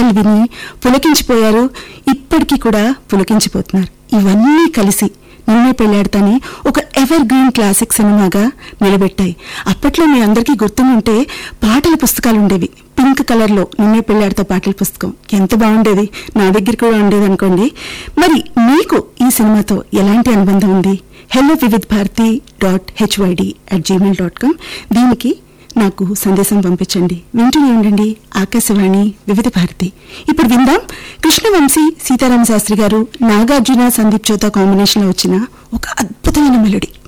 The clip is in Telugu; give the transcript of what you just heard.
పాటలు విని పులకించిపోయారు ఇప్పటికీ కూడా పులకించిపోతున్నారు ఇవన్నీ కలిసి నిన్నే పెళ్లాడతాని ఒక ఎవర్ గ్రీన్ క్లాసిక్ సినిమాగా నిలబెట్టాయి అప్పట్లో మీ అందరికీ గుర్తుంటే పాటల పుస్తకాలు ఉండేవి పింక్ కలర్ లో నిన్నే పెళ్లాడితో పాటల పుస్తకం ఎంత బాగుండేది నా దగ్గర కూడా ఉండేది అనుకోండి మరి మీకు ఈ సినిమాతో ఎలాంటి అనుబంధం ఉంది hello Vividh Bharati dot HYD at Gmail dot com దీనికి నాకు సందేశం పంపించండి వింటూనే ఉండండి ఆకాశవాణి వివిధ భారతి ఇప్పుడు విందాం కృష్ణవంశీ సీతారామ శాస్త్రి గారు నాగార్జున సందీప్ చోతా కాంబినేషన్ లో వచ్చిన ఒక అద్భుతమైన మెలోడీ